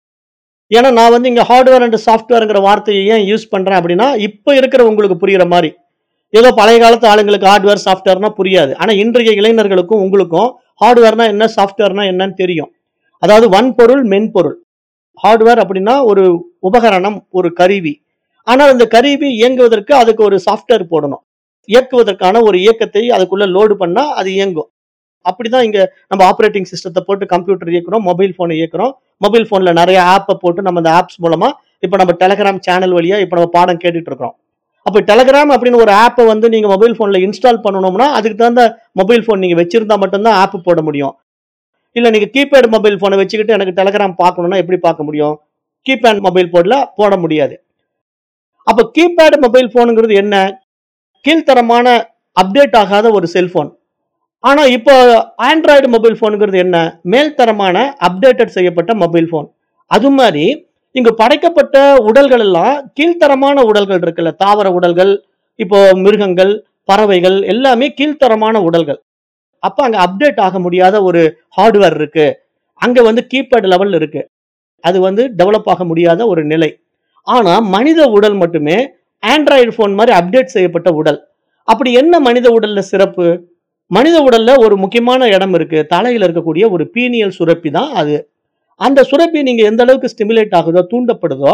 ஏன்னா நான் வந்து இங்க ஹார்ட்வேர் அண்ட் சாஃப்ட்வேர்ங்கிற வார்த்தையை ஏன் யூஸ் பண்றேன் அப்படின்னா இப்போ இருக்கிற உங்களுக்கு புரியுற மாதிரி ஏதோ பழைய காலத்து ஆளுங்களுக்கு ஹார்ட்வேர் சாஃப்ட்வேர்னா புரியாது ஆனா இன்றைய இளைஞர்களுக்கும் உங்களுக்கும் ஹார்ட்வேர்னா என்ன சாஃப்ட்வேர்னா என்னன்னு தெரியும் அதாவது வன்பொருள் மென்பொருள் ஹார்ட்வேர் அப்படின்னா ஒரு உபகரணம் ஒரு கருவி ஆனால் அந்த கருவி இயங்குவதற்கு அதுக்கு ஒரு சாஃப்ட்வேர் போடணும் இயக்குவதற்கான ஒரு இயக்கத்தை அதுக்குள்ள லோடு பண்ணா அது இயங்கும் அப்படிதான் இங்க நம்ம ஆப்ரேட்டிங் சிஸ்டத்தை போட்டு கம்ப்யூட்டர் இயக்குறோம் மொபைல் போனை இயக்குறோம் மொபைல் போன்ல நிறைய ஆப்பை போட்டு நம்ம அந்த ஆப்ஸ் மூலமா இப்போ நம்ம டெலகிராம் சேனல் வழியா இப்போ நம்ம பாடம் கேட்டுட்டு இருக்கோம் அப்போ டெலகிராம் அப்படின்னு ஒரு ஆப்பை வந்து நீங்க மொபைல் போன்ல இன்ஸ்டால் பண்ணணும்னா அதுக்கு தகுந்த மொபைல் போன் நீங்க வச்சிருந்தா மட்டும்தான் ஆப் போட முடியும் இல்ல நீங்க கீபேட் மொபைல் போனை வச்சுக்கிட்டு எனக்கு டெலகிராம் பார்க்கணும்னா எப்படி பார்க்க முடியும் கீபேட் மொபைல் போன்ல போட முடியாது அப்ப கீபேட் மொபைல் போனுங்கிறது என்ன கீழ்த்தரமான அப்டேட் ஆகாத ஒரு செல்போன் ஆனா இப்போ ஆண்ட்ராய்டு மொபைல் போனுங்கிறது என்ன மேல்தரமான அப்டேட்டட் செய்யப்பட்ட மொபைல் போன் அது மாதிரி இங்கு படைக்கப்பட்ட உடல்கள் எல்லாம் கீழ்த்தரமான உடல்கள் இருக்குல்ல தாவர உடல்கள் இப்போ மிருகங்கள் பறவைகள் எல்லாமே கீழ்த்தரமான உடல்கள் அப்ப அங்க அப்டேட் ஆக முடியாத ஒரு ஹார்ட்வேர் இருக்கு அங்க வந்து கீபேட் லெவல் இருக்கு அது வந்து டெவலப் ஆக முடியாத ஒரு நிலை ஆனா மனித உடல் மட்டுமே ஆண்ட்ராய்டு போன் மாதிரி அப்டேட் செய்யப்பட்ட உடல் அப்படி என்ன மனித உடல்ல சிறப்பு மனித உடல்ல ஒரு முக்கியமான இடம் இருக்கு தலையில இருக்கக்கூடிய ஒரு பீனியல் சுரப்பி தான் அது அந்த சுரப்பி நீங்க எந்த அளவுக்கு ஸ்டிமுலேட் ஆகுதோ தூண்டப்படுதோ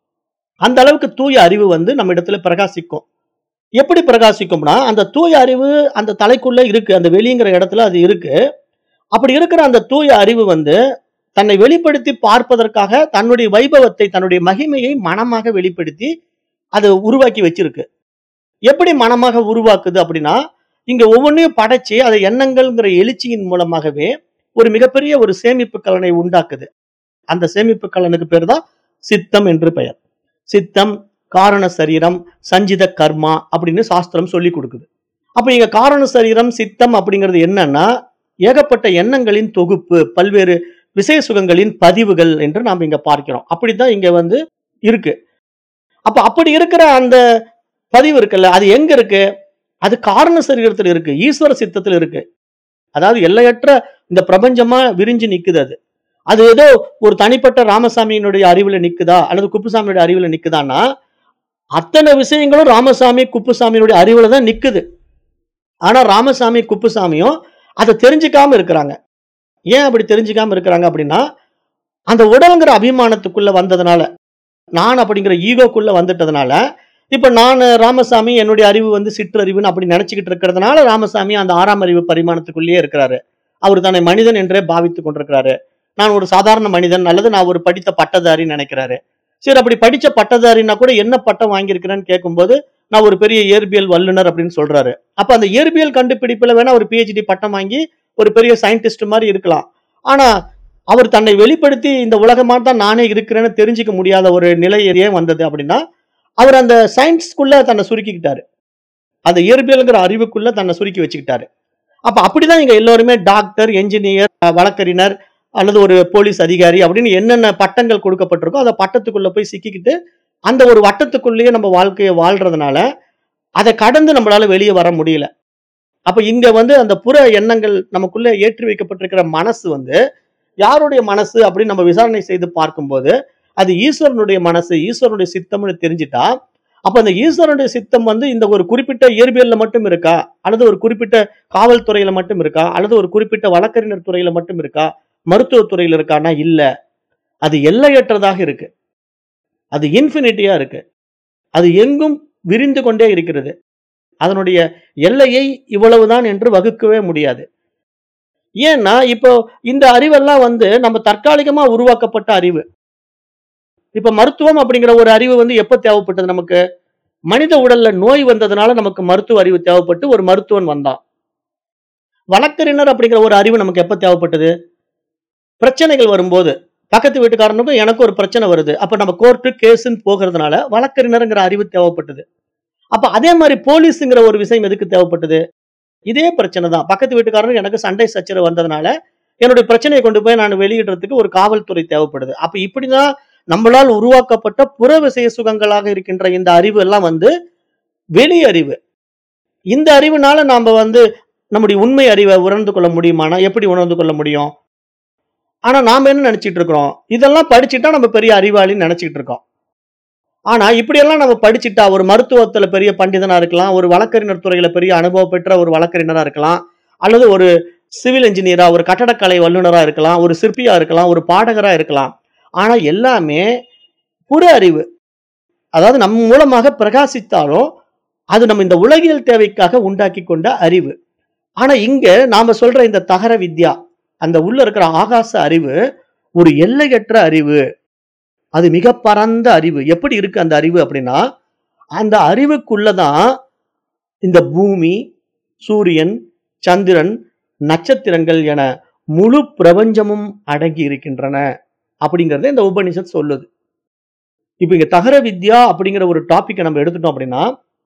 அந்த அளவுக்கு தூய அறிவு வந்து நம்ம இடத்துல பிரகாசிக்கும் எப்படி பிரகாசிக்கும்னா அந்த தூய அறிவு அந்த தலைக்குள்ள இருக்கு அந்த வெளிங்கிற இடத்துல அது இருக்கு அப்படி இருக்கிற அந்த தூய அறிவு வந்து தன்னை வெளிப்படுத்தி பார்ப்பதற்காக தன்னுடைய வைபவத்தை தன்னுடைய மகிமையை மனமாக வெளிப்படுத்தி அது உருவாக்கி வச்சிருக்கு எப்படி மனமாக உருவாக்குது அப்படின்னா இங்க ஒவ்வொன்றையும் படைச்சு அதை எண்ணங்கள்ங்கிற எழுச்சியின் மூலமாகவே ஒரு மிகப்பெரிய ஒரு சேமிப்பு கலனை உண்டாக்குது அந்த சேமிப்பு கலனுக்கு பேர் தான் சித்தம் என்று பெயர் சித்தம் காரண சரீரம் சஞ்சித கர்மா அப்படின்னு சாஸ்திரம் சொல்லி கொடுக்குது அப்ப இங்க காரண சரீரம் சித்தம் அப்படிங்கிறது என்னன்னா ஏகப்பட்ட எண்ணங்களின் தொகுப்பு பல்வேறு விசய சுகங்களின் பதிவுகள் என்று நாம் இங்க பார்க்கிறோம் அப்படித்தான் இங்க வந்து இருக்கு அப்ப அப்படி இருக்கிற அந்த பதிவு இருக்குல்ல அது எங்க இருக்கு அது காரண சரீரத்தில் இருக்கு ஈஸ்வர சித்தத்தில் இருக்கு அதாவது எல்லையற்ற இந்த பிரபஞ்சமா விரிஞ்சு நிக்குது அது அது ஏதோ ஒரு தனிப்பட்ட ராமசாமியினுடைய அறிவுல நிக்குதா அல்லது குப்புசாமியோட அறிவுல நிக்குதான்னா அத்தனை விஷயங்களும் ராமசாமி குப்புசாமியினுடைய அறிவுல தான் நிக்குது ஆனா ராமசாமி குப்புசாமியும் அதை தெரிஞ்சுக்காம இருக்கிறாங்க ஏன் அப்படி தெரிஞ்சுக்காம இருக்கிறாங்க அப்படின்னா அந்த உடல்ங்கிற அபிமானத்துக்குள்ள வந்ததுனால நான் அப்படிங்கிற ஈகோக்குள்ள வந்துட்டதுனால இப்ப நான் ராமசாமி என்னுடைய அறிவு வந்து சிற்றறிவுன்னு அப்படி நினைச்சுக்கிட்டு இருக்கிறதுனால ராமசாமி அந்த ஆறாம் அறிவு பரிமாணத்துக்குள்ளேயே இருக்கிறாரு அவர் தன்னை மனிதன் என்றே பாவித்துக் கொண்டிருக்கிறாரு நான் ஒரு சாதாரண மனிதன் அல்லது நான் ஒரு படித்த பட்டதாரின்னு நினைக்கிறாரு சரி அப்படி படிச்ச பட்டதாரின்னா கூட என்ன பட்டம் வாங்கியிருக்கிறேன்னு கேட்கும்போது நான் ஒரு பெரிய இயற்பியல் வல்லுனர் அப்படின்னு சொல்றாரு அப்ப அந்த இயற்பியல் கண்டுபிடிப்புல வேணா ஒரு பிஹெச்டி பட்டம் வாங்கி ஒரு பெரிய சயின்டிஸ்ட் மாதிரி இருக்கலாம் ஆனா அவர் தன்னை வெளிப்படுத்தி இந்த உலகமா தான் நானே இருக்கிறேன்னு தெரிஞ்சுக்க முடியாத ஒரு நிலை ஏன் வந்தது அப்படின்னா அவர் அந்த சயின்ஸ்க்குள்ள தன்னை சுருக்கிக்கிட்டாரு அந்த இயற்பியல்ங்கிற அறிவுக்குள்ள தன்னை சுருக்கி வச்சுக்கிட்டாரு அப்ப அப்படிதான் இங்க எல்லாருமே டாக்டர் என்ஜினியர் வழக்கறிஞர் அல்லது ஒரு போலீஸ் அதிகாரி அப்படின்னு என்னென்ன பட்டங்கள் கொடுக்கப்பட்டிருக்கோ அந்த பட்டத்துக்குள்ள போய் சிக்கிக்கிட்டு அந்த ஒரு வட்டத்துக்குள்ளேயே நம்ம வாழ்க்கையை வாழ்றதுனால அதை கடந்து நம்மளால வெளியே வர முடியல அப்ப இங்க வந்து அந்த புற எண்ணங்கள் நமக்குள்ள ஏற்றி வைக்கப்பட்டிருக்கிற மனசு வந்து யாருடைய மனசு அப்படின்னு நம்ம விசாரணை செய்து பார்க்கும்போது அது ஈஸ்வரனுடைய மனசு ஈஸ்வரனுடைய சித்தம்னு தெரிஞ்சிட்டா அப்ப அந்த ஈஸ்வரனுடைய சித்தம் வந்து இந்த ஒரு குறிப்பிட்ட இயற்பியல்ல மட்டும் இருக்கா அல்லது ஒரு குறிப்பிட்ட காவல்துறையில மட்டும் இருக்கா அல்லது ஒரு குறிப்பிட்ட வழக்கறிஞர் துறையில மட்டும் இருக்கா மருத்துவத்துறையில இருக்கானா இல்ல அது எல்லையற்றதாக இருக்கு அது இன்ஃபினிட்டியா இருக்கு அது எங்கும் விரிந்து கொண்டே இருக்கிறது அதனுடைய எல்லையை இவ்வளவுதான் என்று வகுக்கவே முடியாது ஏன்னா இப்போ இந்த அறிவெல்லாம் வந்து நம்ம தற்காலிகமா உருவாக்கப்பட்ட அறிவு இப்ப மருத்துவம் அப்படிங்கிற ஒரு அறிவு வந்து எப்ப தேவைப்பட்டது நமக்கு மனித உடல்ல நோய் வந்ததுனால நமக்கு மருத்துவ அறிவு தேவைப்பட்டு ஒரு மருத்துவன் வந்தான் வழக்கறிஞர் அப்படிங்கிற ஒரு அறிவு நமக்கு எப்ப தேவைப்பட்டது பிரச்சனைகள் வரும்போது பக்கத்து வீட்டுக்காரனுக்கும் எனக்கு ஒரு பிரச்சனை வருது அப்ப நம்ம கோர்ட்டு கேஸ்ன்னு போகிறதுனால வழக்கறிஞருங்கிற அறிவு தேவைப்பட்டது அப்ப அதே மாதிரி போலீஸுங்கிற ஒரு விஷயம் எதுக்கு தேவைப்பட்டது இதே பிரச்சனை தான் பக்கத்து வீட்டுக்காரனுக்கு எனக்கு சண்டை சச்சரவு வந்ததுனால என்னுடைய பிரச்சனையை கொண்டு போய் நான் வெளியிடுறதுக்கு ஒரு காவல்துறை தேவைப்படுது அப்ப இப்படிதான் நம்மளால் உருவாக்கப்பட்ட புற விசய சுகங்களாக இருக்கின்ற இந்த அறிவு எல்லாம் வந்து வெளி அறிவு இந்த அறிவுனால நாம வந்து நம்முடைய உண்மை அறிவை உணர்ந்து கொள்ள முடியுமானா எப்படி உணர்ந்து கொள்ள முடியும் ஆனா நாம என்ன நினைச்சிட்டு இருக்கிறோம் இதெல்லாம் படிச்சுட்டா நம்ம பெரிய அறிவாளின்னு நினைச்சிட்டு இருக்கோம் ஆனா இப்படியெல்லாம் நம்ம படிச்சுட்டா ஒரு மருத்துவத்துல பெரிய பண்டிதனா இருக்கலாம் ஒரு வழக்கறிஞர் துறையில பெரிய அனுபவம் பெற்ற ஒரு வழக்கறிஞரா இருக்கலாம் அல்லது ஒரு சிவில் இன்ஜினியரா ஒரு கட்டடக்கலை வல்லுநரா இருக்கலாம் ஒரு சிற்பியா இருக்கலாம் ஒரு பாடகரா இருக்கலாம் ஆனா எல்லாமே புற அறிவு அதாவது நம் மூலமாக பிரகாசித்தாலும் அது நம்ம இந்த உலகியல் தேவைக்காக உண்டாக்கி கொண்ட அறிவு ஆனா இங்க நாம சொல்ற இந்த தகர வித்யா அந்த உள்ள இருக்கிற ஆகாச அறிவு ஒரு எல்லையற்ற அறிவு அது மிக பரந்த அறிவு எப்படி இருக்கு அந்த அறிவு அப்படின்னா அந்த அறிவுக்குள்ளதான் இந்த பூமி சூரியன் சந்திரன் நட்சத்திரங்கள் என முழு பிரபஞ்சமும் அடங்கி இருக்கின்றன அப்படிங்கறத இந்த உபனிஷத் சொல்லுது இப்ப இங்க தகர வித்யா அப்படிங்கிற ஒரு டாபிக்கை நம்ம எடுத்துட்டோம் அப்படின்னா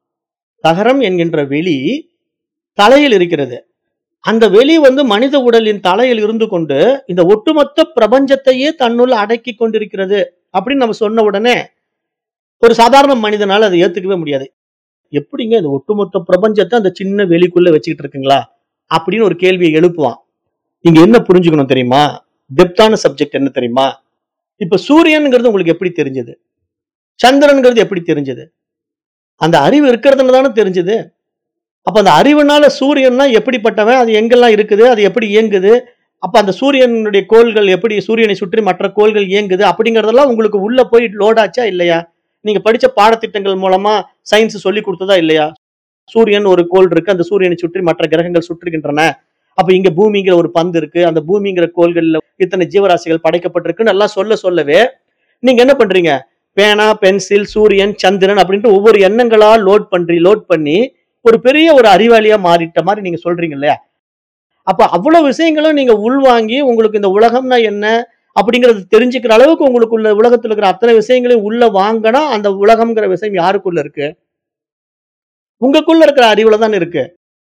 தகரம் என்கின்ற வெளி தலையில் இருக்கிறது அந்த வெளி வந்து மனித உடலின் தலையில் இருந்து கொண்டு இந்த ஒட்டுமொத்த பிரபஞ்சத்தையே தன்னுள் அடக்கி கொண்டிருக்கிறது அப்படின்னு நம்ம சொன்ன உடனே ஒரு சாதாரண மனிதனால அதை ஏத்துக்கவே முடியாது எப்படிங்க இந்த ஒட்டுமொத்த பிரபஞ்சத்தை அந்த சின்ன வெளிக்குள்ள வச்சுக்கிட்டு இருக்குங்களா அப்படின்னு ஒரு கேள்வியை எழுப்புவான் நீங்க என்ன புரிஞ்சுக்கணும் தெரியுமா டெப்தான சப்ஜெக்ட் என்ன தெரியுமா இப்ப சூரியன்ங்கிறது உங்களுக்கு எப்படி தெரிஞ்சது சந்திரன்ங்கிறது எப்படி தெரிஞ்சது அந்த அறிவு இருக்கிறதுல தானே தெரிஞ்சது அப்ப அந்த அறிவுனால சூரியன்னா எப்படிப்பட்டவன் அது எங்கெல்லாம் இருக்குது அது எப்படி இயங்குது அப்ப அந்த சூரியனுடைய கோள்கள் எப்படி சூரியனை சுற்றி மற்ற கோள்கள் இயங்குது அப்படிங்கறதெல்லாம் உங்களுக்கு உள்ள போய் லோட் ஆச்சா இல்லையா நீங்க படிச்ச பாடத்திட்டங்கள் மூலமா சயின்ஸ் சொல்லி கொடுத்ததா இல்லையா சூரியன் ஒரு கோள் இருக்கு அந்த சூரியனை சுற்றி மற்ற கிரகங்கள் சுற்றுகின்றன அப்ப இங்க பூமிங்கிற ஒரு பந்து இருக்கு அந்த பூமிங்கிற கோள்கள்ல இத்தனை ஜீவராசிகள் படைக்கப்பட்டிருக்குன்னு எல்லாம் சொல்ல சொல்லவே நீங்க என்ன பண்றீங்க பேனா பென்சில் சூரியன் சந்திரன் அப்படின்ட்டு ஒவ்வொரு எண்ணங்களா லோட் பண்றி லோட் பண்ணி ஒரு பெரிய ஒரு அறிவாளியா மாறிட்ட மாதிரி நீங்க சொல்றீங்க இல்லையா அப்ப அவ்வளவு விஷயங்களும் நீங்க உள்வாங்கி உங்களுக்கு இந்த உலகம்னா என்ன அப்படிங்கறது தெரிஞ்சுக்கிற அளவுக்கு உங்களுக்குள்ள உலகத்துல இருக்கிற அத்தனை விஷயங்களையும் உள்ள வாங்கினா அந்த உலகம்ங்கிற விஷயம் யாருக்குள்ள இருக்கு உங்களுக்குள்ள இருக்கிற அறிவுல தான் இருக்கு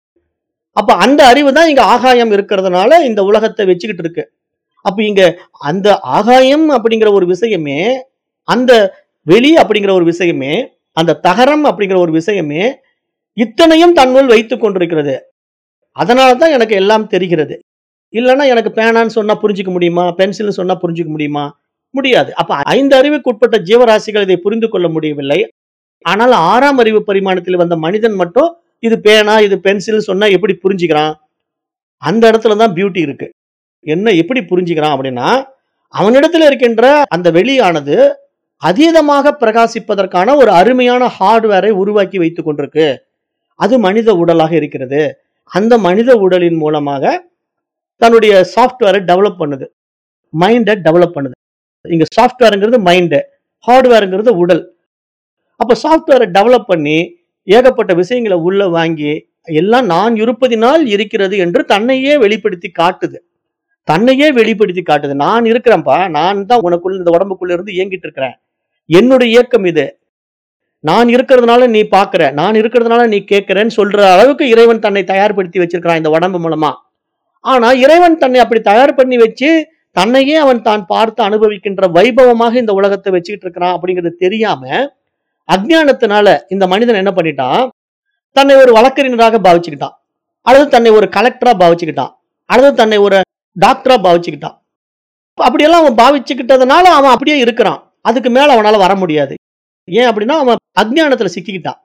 அப்ப அந்த அறிவு தான் இங்க ஆகாயம் இருக்கிறதுனால இந்த உலகத்தை வச்சுக்கிட்டு இருக்கு அப்ப இங்க அந்த ஆகாயம் அப்படிங்கிற ஒரு விஷயமே அந்த வெளி அப்படிங்கிற ஒரு விஷயமே அந்த தகரம் அப்படிங்கிற ஒரு விஷயமே இத்தனையும் தன்னுள் வைத்துக் கொண்டிருக்கிறது அதனால தான் எனக்கு எல்லாம் தெரிகிறது இல்லைன்னா எனக்கு பேனான்னு சொன்னா புரிஞ்சுக்க முடியுமா பென்சில்னு சொன்னா புரிஞ்சுக்க முடியுமா முடியாது அப்ப ஐந்து அறிவுக்கு உட்பட்ட ஜீவராசிகள் இதை புரிந்து கொள்ள முடியவில்லை ஆனால் ஆறாம் அறிவு பரிமாணத்தில் வந்த மனிதன் மட்டும் இது பேனா இது பென்சில் சொன்னா எப்படி புரிஞ்சுக்கிறான் அந்த இடத்துல தான் பியூட்டி இருக்கு என்ன எப்படி புரிஞ்சுக்கிறான் அப்படின்னா அவனிடத்துல இருக்கின்ற அந்த வெளியானது அதீதமாக பிரகாசிப்பதற்கான ஒரு அருமையான ஹார்ட்வேரை உருவாக்கி வைத்துக் கொண்டிருக்கு அது மனித உடலாக இருக்கிறது அந்த மனித உடலின் மூலமாக தன்னுடைய சாஃப்ட்வேரை டெவலப் பண்ணுது மைண்டை டெவலப் பண்ணுது இங்க சாஃப்ட்வேருங்கிறது மைண்டு ஹார்ட்வேருங்கிறது உடல் அப்ப சாஃப்ட்வேரை டெவலப் பண்ணி ஏகப்பட்ட விஷயங்களை உள்ள வாங்கி எல்லாம் நான் இருப்பதினால் இருக்கிறது என்று தன்னையே வெளிப்படுத்தி காட்டுது தன்னையே வெளிப்படுத்தி காட்டுது நான் இருக்கிறேன்ப்பா நான் தான் உனக்குள்ள இந்த உடம்புக்குள்ள இருந்து இயங்கிட்டு இருக்கிறேன் என்னுடைய இயக்கம் இது நான் இருக்கிறதுனால நீ பாக்குற நான் இருக்கிறதுனால நீ கேட்கிறேன்னு சொல்ற அளவுக்கு இறைவன் தன்னை தயார்படுத்தி வச்சிருக்கிறான் இந்த உடம்பு மூலமா ஆனா இறைவன் தன்னை அப்படி தயார் பண்ணி வச்சு தன்னையே அவன் தான் பார்த்து அனுபவிக்கின்ற வைபவமாக இந்த உலகத்தை வச்சுக்கிட்டு இருக்கிறான் அப்படிங்கிறது தெரியாம அஜ்ஞானத்தினால இந்த மனிதன் என்ன பண்ணிட்டான் தன்னை ஒரு வழக்கறிஞராக பாவிச்சுக்கிட்டான் அல்லது தன்னை ஒரு கலெக்டரா பாவிச்சுக்கிட்டான் அல்லது தன்னை ஒரு டாக்டரா பாவிச்சுக்கிட்டான் அப்படியெல்லாம் அவன் பாவிச்சுக்கிட்டதுனால அவன் அப்படியே இருக்கிறான் அதுக்கு மேல அவனால வர முடியாது ஏன் அப்படின்னா அவன் அஜ்ஞானத்துல சிக்கிக்கிட்டான்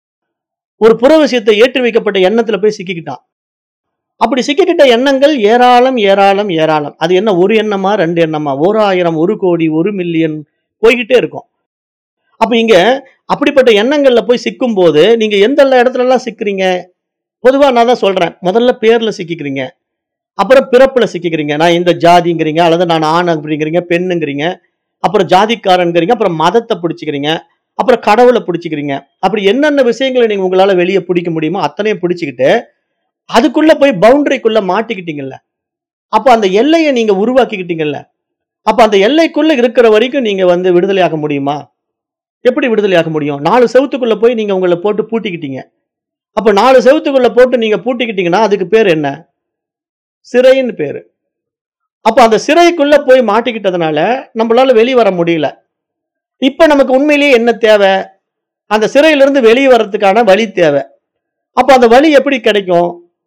ஒரு புற விஷயத்தை ஏற்றி வைக்கப்பட்ட எண்ணத்துல போய் சிக்கிக்கிட்டான் அப்படி சிக்கிக்கிட்ட எண்ணங்கள் ஏராளம் ஏராளம் ஏராளம் அது என்ன ஒரு எண்ணமா ரெண்டு எண்ணமா ஒரு ஆயிரம் ஒரு கோடி ஒரு மில்லியன் போய்கிட்டே இருக்கும் அப்ப இங்க அப்படிப்பட்ட எண்ணங்கள்ல போய் சிக்கும் போது நீங்க எந்த இடத்துல எல்லாம் சிக்கிறீங்க பொதுவா நான் தான் சொல்றேன் முதல்ல பேர்ல சிக்கிக்கிறீங்க அப்புறம் பிறப்புல சிக்கிக்கிறீங்க நான் இந்த ஜாதிங்கிறீங்க அல்லது நான் ஆண் அப்படிங்கிறீங்க பெண்ணுங்கிறீங்க அப்புறம் ஜாதிக்காரங்கிறீங்க அப்புறம் மதத்தை பிடிச்சிக்கிறீங்க அப்புறம் கடவுளை பிடிச்சிக்கிறீங்க அப்படி என்னென்ன விஷயங்களை நீங்க உங்களால வெளியே பிடிக்க முடியுமோ அத்தனையும் பிடிச்சிக்கிட்டு அதுக்குள்ள போய் பவுண்டரிக்குள்ள மாட்டிக்கிட்டீங்கல்ல அப்ப அந்த எல்லையை நீங்க உருவாக்கிக்கிட்டீங்கல்ல அப்ப அந்த எல்லைக்குள்ள இருக்கிற வரைக்கும் நீங்க வந்து விடுதலையாக முடியுமா எப்படி விடுதலையாக முடியும் நாலு செவத்துக்குள்ள போய் நீங்க உங்களை போட்டு பூட்டிக்கிட்டீங்க அப்ப நாலு செவத்துக்குள்ள போட்டு நீங்க பூட்டிக்கிட்டீங்கன்னா அதுக்கு பேர் என்ன சிறைன்னு பேரு அப்ப அந்த சிறைக்குள்ள போய் மாட்டிக்கிட்டதுனால நம்மளால வெளியே வர முடியல இப்ப நமக்கு உண்மையிலேயே என்ன தேவை அந்த சிறையிலிருந்து வெளியே வர்றதுக்கான வழி தேவை அப்ப அந்த வழி எப்படி கிடைக்கும்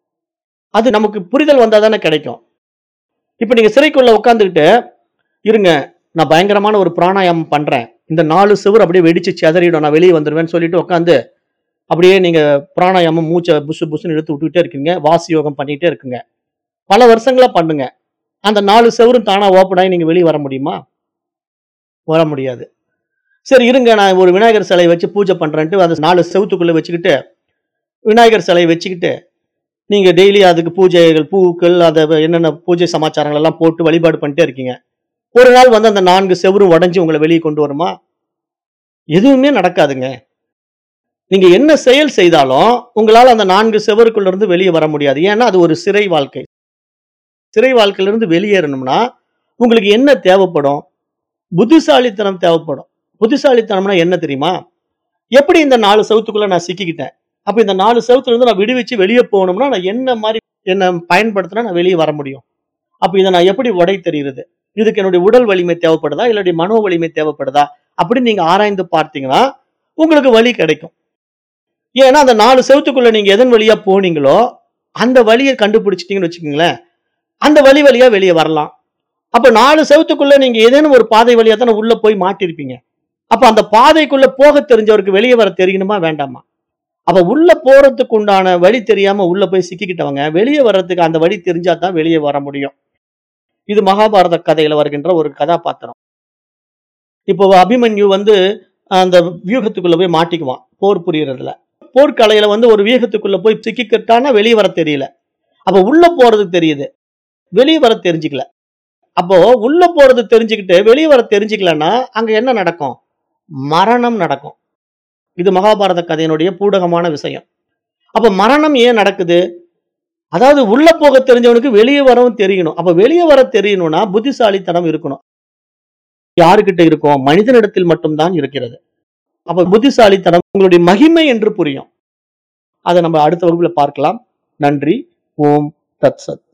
அது நமக்கு புரிதல் வந்தா தானே கிடைக்கும் இப்ப நீங்க சிறைக்குள்ள உட்காந்துக்கிட்டு இருங்க நான் பயங்கரமான ஒரு பிராணாயாமம் பண்றேன் இந்த நாலு சுவர் அப்படியே வெடிச்சு செதறிடும் நான் வெளியே வந்துடுவேன்னு சொல்லிட்டு உட்காந்து அப்படியே நீங்க பிராணாயாமம் மூச்சை புசு புசுன்னு இழுத்து விட்டுக்கிட்டே இருக்கீங்க வாசி யோகம் பண்ணிட்டே இருக்குங்க பல வருஷங்களா பண்ணுங்க அந்த நாலு செவரும் தானா ஓப்பன் ஆகி நீங்க வெளியே வர முடியுமா வர முடியாது சரி இருங்க நான் ஒரு விநாயகர் சிலையை வச்சு பூஜை பண்றேன்ட்டு அந்த நாலு செவத்துக்குள்ள வச்சுக்கிட்டு விநாயகர் சிலையை வச்சுக்கிட்டு நீங்க டெய்லி அதுக்கு பூஜைகள் பூக்கள் அதை என்னென்ன பூஜை சமாச்சாரங்கள் எல்லாம் போட்டு வழிபாடு பண்ணிட்டே இருக்கீங்க ஒரு நாள் வந்து அந்த நான்கு செவரும் உடைஞ்சு உங்களை வெளியே கொண்டு வருமா எதுவுமே நடக்காதுங்க நீங்க என்ன செயல் செய்தாலும் உங்களால அந்த நான்கு செவருக்குள்ள இருந்து வெளியே வர முடியாது ஏன்னா அது ஒரு சிறை வாழ்க்கை சிறை வாழ்க்கையில இருந்து வெளியேறணும்னா உங்களுக்கு என்ன தேவைப்படும் புத்திசாலித்தனம் தேவைப்படும் புத்திசாலித்தனம்னா என்ன தெரியுமா எப்படி இந்த நாலு செவத்துக்குள்ள நான் சிக்கிக்கிட்டேன் அப்ப இந்த நாலு செவத்துல இருந்து நான் விடுவிச்சு வெளியே போகணும்னா நான் என்ன மாதிரி என்ன பயன்படுத்தினா நான் வெளியே வர முடியும் அப்ப இதை நான் எப்படி உடை தெரியுறது இதுக்கு என்னுடைய உடல் வலிமை தேவைப்படுதா இல்லாட்டி மனோ வலிமை தேவைப்படுதா அப்படின்னு நீங்க ஆராய்ந்து பார்த்தீங்கன்னா உங்களுக்கு வழி கிடைக்கும் ஏன்னா அந்த நாலு செவத்துக்குள்ள நீங்க எதன் வழியா போனீங்களோ அந்த வழியை கண்டுபிடிச்சிட்டீங்கன்னு வச்சுக்கோங்களேன் அந்த வழி வழியா வெளியே வரலாம் அப்ப நாலு செவத்துக்குள்ள நீங்க ஏதேனும் ஒரு பாதை வழியா தானே உள்ள போய் மாட்டிருப்பீங்க அப்ப அந்த பாதைக்குள்ள போக தெரிஞ்சவருக்கு வெளியே வர தெரியணுமா வேண்டாமா அப்ப உள்ள போறதுக்கு உண்டான வழி தெரியாம உள்ள போய் சிக்கிக்கிட்டவங்க வெளியே வர்றதுக்கு அந்த வழி தெரிஞ்சா தான் வெளியே வர முடியும் இது மகாபாரத கதையில வருகின்ற ஒரு கதாபாத்திரம் இப்போ அபிமன்யு வந்து அந்த வியூகத்துக்குள்ள போய் மாட்டிக்குவான் போர் புரியறதுல போர்க்கலையில வந்து ஒரு வியூகத்துக்குள்ள போய் சிக்கிக்கிட்டானா வெளியே வர தெரியல அப்ப உள்ள போறது தெரியுது வெளியே வர தெரிஞ்சுக்கல அப்போ உள்ள போறது தெரிஞ்சுக்கிட்டு வெளியே வர தெரிஞ்சுக்கலன்னா அங்க என்ன நடக்கும் மரணம் நடக்கும் இது மகாபாரத கதையினுடைய பூடகமான விஷயம் அப்ப மரணம் ஏன் நடக்குது அதாவது உள்ள போக தெரிஞ்சவனுக்கு வெளியே வரவும் தெரியணும் அப்ப வெளியே வர தெரியணும்னா புத்திசாலித்தனம் இருக்கணும் யாருக்கிட்ட இருக்கும் மனிதனிடத்தில் மட்டும்தான் இருக்கிறது அப்ப புத்திசாலித்தனம் உங்களுடைய மகிமை என்று புரியும் அதை நம்ம அடுத்த வகுப்புல பார்க்கலாம் நன்றி ஓம் தத் சத்